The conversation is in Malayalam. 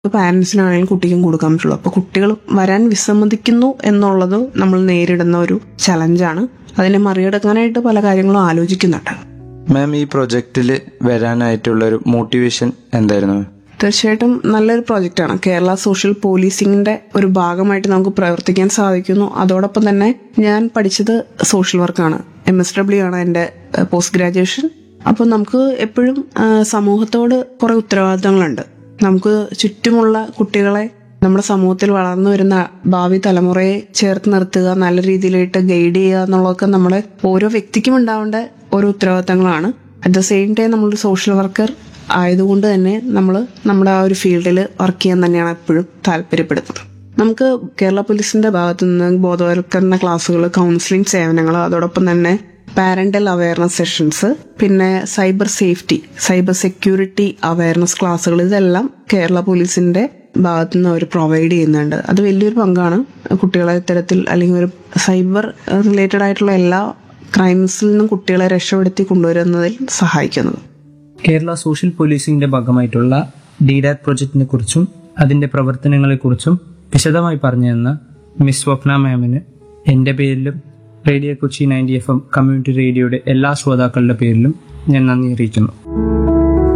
പാരന്റ്സിനാണെങ്കിലും കുട്ടിക്കും കൊടുക്കാൻ പറ്റുള്ളൂ അപ്പൊ കുട്ടികൾ വരാൻ വിസമ്മതിക്കുന്നു എന്നുള്ളത് നമ്മൾ നേരിടുന്ന ഒരു ചലഞ്ചാണ് അതിനെ മറികടക്കാനായിട്ട് പല കാര്യങ്ങളും ആലോചിക്കുന്നുണ്ട് മാം ഈ പ്രൊജക്റ്റിൽ വരാനായിട്ടുള്ള ഒരു മോട്ടിവേഷൻ എന്തായിരുന്നു തീർച്ചയായിട്ടും നല്ലൊരു പ്രോജക്റ്റാണ് കേരള സോഷ്യൽ പോലീസിംഗിന്റെ ഒരു ഭാഗമായിട്ട് നമുക്ക് പ്രവർത്തിക്കാൻ സാധിക്കുന്നു അതോടൊപ്പം തന്നെ ഞാൻ പഠിച്ചത് സോഷ്യൽ വർക്കാണ് എം എസ് ഡബ്ല്യു ആണ് എൻ്റെ പോസ്റ്റ് ഗ്രാജുവേഷൻ അപ്പോൾ നമുക്ക് എപ്പോഴും ആ, സമൂഹത്തോട് കുറെ ഉത്തരവാദിത്തങ്ങളുണ്ട് നമുക്ക് ചുറ്റുമുള്ള കുട്ടികളെ നമ്മുടെ സമൂഹത്തിൽ വളർന്നു വരുന്ന ഭാവി തലമുറയെ ചേർത്ത് നിർത്തുക നല്ല രീതിയിലായിട്ട് ഗൈഡ് ചെയ്യുക എന്നുള്ളതൊക്കെ നമ്മുടെ ഓരോ വ്യക്തിക്കും ഉണ്ടാവേണ്ട ഓരോ ഉത്തരവാദിത്തങ്ങളാണ് അറ്റ് ദ സെയിം ടൈം നമ്മളൊരു സോഷ്യൽ വർക്കർ ആയതുകൊണ്ട് തന്നെ നമ്മൾ നമ്മുടെ ആ ഒരു ഫീൽഡിൽ വർക്ക് ചെയ്യാൻ തന്നെയാണ് എപ്പോഴും താല്പര്യപ്പെടുന്നത് നമുക്ക് കേരള പോലീസിന്റെ ഭാഗത്തു നിന്ന് ബോധവൽക്കരണ ക്ലാസ്സുകൾ കൗൺസിലിംഗ് സേവനങ്ങൾ അതോടൊപ്പം തന്നെ പാരന്റൽ അവയർനെസ് സെഷൻസ് പിന്നെ cyber safety cyber security awareness ക്ലാസ്സുകൾ ഇതെല്ലാം കേരള പോലീസിന്റെ ഭാഗത്തു നിന്ന് അവർ പ്രൊവൈഡ് ചെയ്യുന്നുണ്ട് അത് വലിയൊരു പങ്കാണ് കുട്ടികളെ ഇത്തരത്തിൽ അല്ലെങ്കിൽ ഒരു സൈബർ റിലേറ്റഡ് ആയിട്ടുള്ള എല്ലാ ക്രൈംസിൽ നിന്നും കുട്ടികളെ രക്ഷപ്പെടുത്തി കൊണ്ടുവരുന്നതിൽ സഹായിക്കുന്നത് കേരള സോഷ്യൽ പോലീസിംഗിന്റെ ഭാഗമായിട്ടുള്ള ഡിഡാറ്റ് പ്രൊജക്ടിനെ കുറിച്ചും അതിന്റെ പ്രവർത്തനങ്ങളെക്കുറിച്ചും വിശദമായി പറഞ്ഞു തന്ന മിസ് സ്വപ്ന മാമിന് എന്റെ പേരിലും radio Kochi ninety F M community റേഡിയോയുടെ എല്ലാ ശ്രോതാക്കളുടെ പേരിലും ഞാൻ നന്ദി അറിയിക്കുന്നു